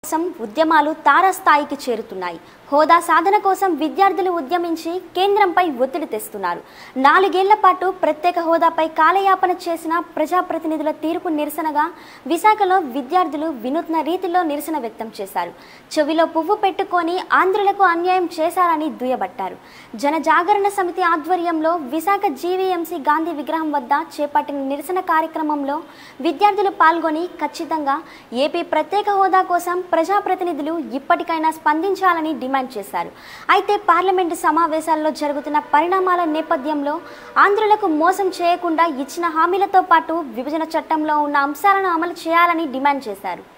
కోసం ఉద్యమాలు తారాస్థాయికి చేరుతున్నాయి హోదా సాధన కోసం విద్యార్థులు ఉద్యమించి కేంద్రంపై ఒత్తిడి తెస్తున్నారు నాలుగేళ్ల పాటు ప్రత్యేక హోదాపై కాలయాపన చేసిన ప్రజాప్రతినిధుల తీర్పు నిరసనగా విశాఖలో విద్యార్థులు వినూత్న రీతిలో నిరసన వ్యక్తం చేశారు చెవిలో పువ్వు పెట్టుకొని ఆంధ్రులకు అన్యాయం చేశారని దుయ్యబట్టారు జన జాగరణ సమితి ఆధ్వర్యంలో విశాఖ జీవీఎంసీ గాంధీ విగ్రహం వద్ద చేపట్టిన నిరసన కార్యక్రమంలో విద్యార్థులు పాల్గొని ఖచ్చితంగా ఏపీ ప్రత్యేక హోదా కోసం ప్రజాప్రతినిధులు ఇప్పటికైనా స్పందించాలని డిమాండ్ చేశారు అయితే పార్లమెంటు సమావేశాల్లో జరుగుతున్న పరిణామాల నేపథ్యంలో ఆంధ్రులకు మోసం చేయకుండా ఇచ్చిన హామీలతో పాటు విభజన చట్టంలో ఉన్న అంశాలను అమలు చేయాలని డిమాండ్ చేశారు